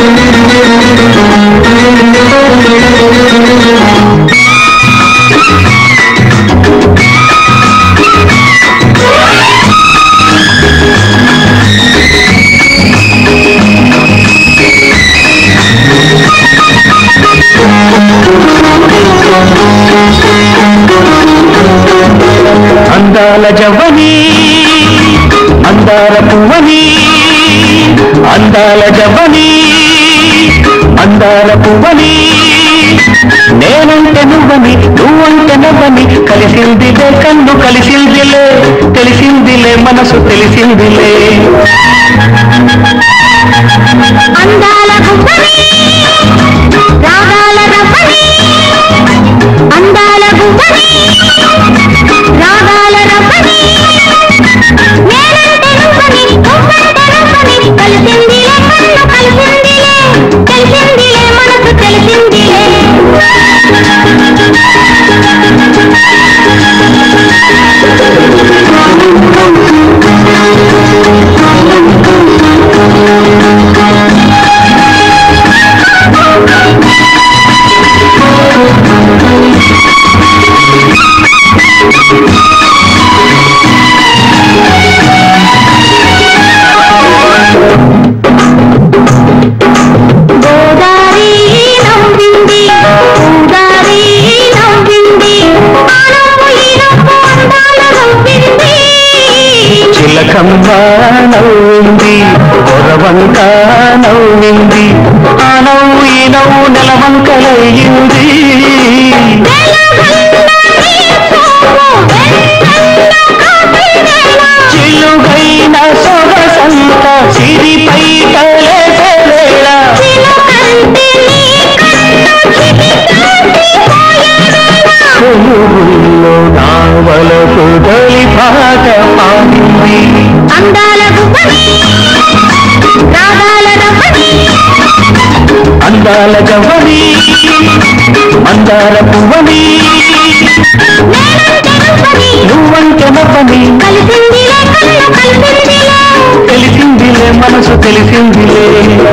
అందాల జవ్వని అందాల పువ్వని అందాల జవ్వని అందాల పువ్వని నేనంటే నువ్వని నువ్వంటే నువ్వని కలిసిందిలే కన్ను కలిసిందిలే తెలిసిందిలే మనసు తెలిసిందిలే అందాల గువ్వని రాగాల రవ్వని అందాల గువ్వని రాగాల రవ్వని నేనంటే నువ్వని నువ్వంటే నువ్వని కలిసిందిలే కన్ను కలిసిందిలే తెలిసిందిలే మనసు తెలిసిందిలే గోదారి నవ్వింది గోదారి నవ్వింది ఆనవ్వు ఈనవ్వు అందాల నవ్వింది చిలకమ్మ నవ్వింది గొరవంక నవ్వింది ఆ నవ్వు ఈ నవ్వు నెలవంకలయ్యింది చిలుగైన సొగసంత సిరిపై తలేసేవేళ చెలుగుల్లో నావలకు దలి పాట పాడింది అందాల గువ్వని రాగాల రవ్వని అందాల జవ్వని అందాల పువ్వని నేనంటే నువ్వని నువ్వంటే నవ్వని కలిసిందిలే కన్ను కలిసిందిలే తెలిసిందిలే మనసు తెలిసిందిలే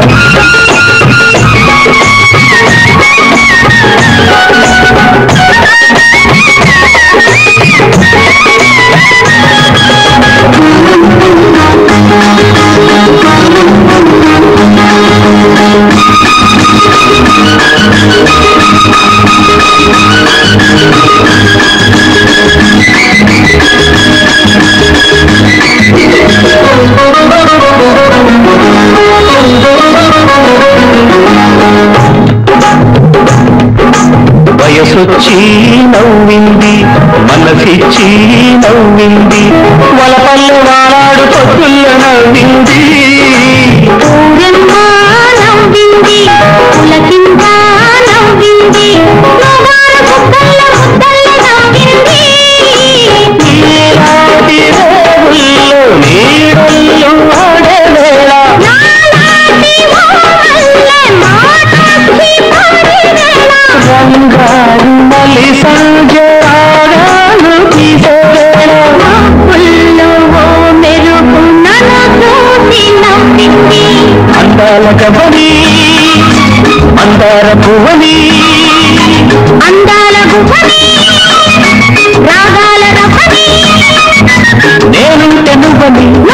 వయసొచ్చి నవ్వింది మనసిచ్చి నవ్వింది వలపల్లి వాలాడు పొత్తుల్ల నవ్వింది ఊరెమ్మ నవ్వింది పులకింత నవ్వింది నగార ముద్దల్ల ముద్దల్ల నవ్వింది నీలాంటి రేవుల్లో నీడల్లో ఆడే వేళ నాలాంటి మోహల్లే మాటాచి పాడినెలా రంగారు మలి సంజ ఆడాలు తీసేవేళ పుల్లో ఓ మెరుపు నన్ను చూసి నవ్వింది అందాల గబని అందాల పువ్వని అందాల గువ్వని రాగాల రవ్వని నేనుంటే నువ్వని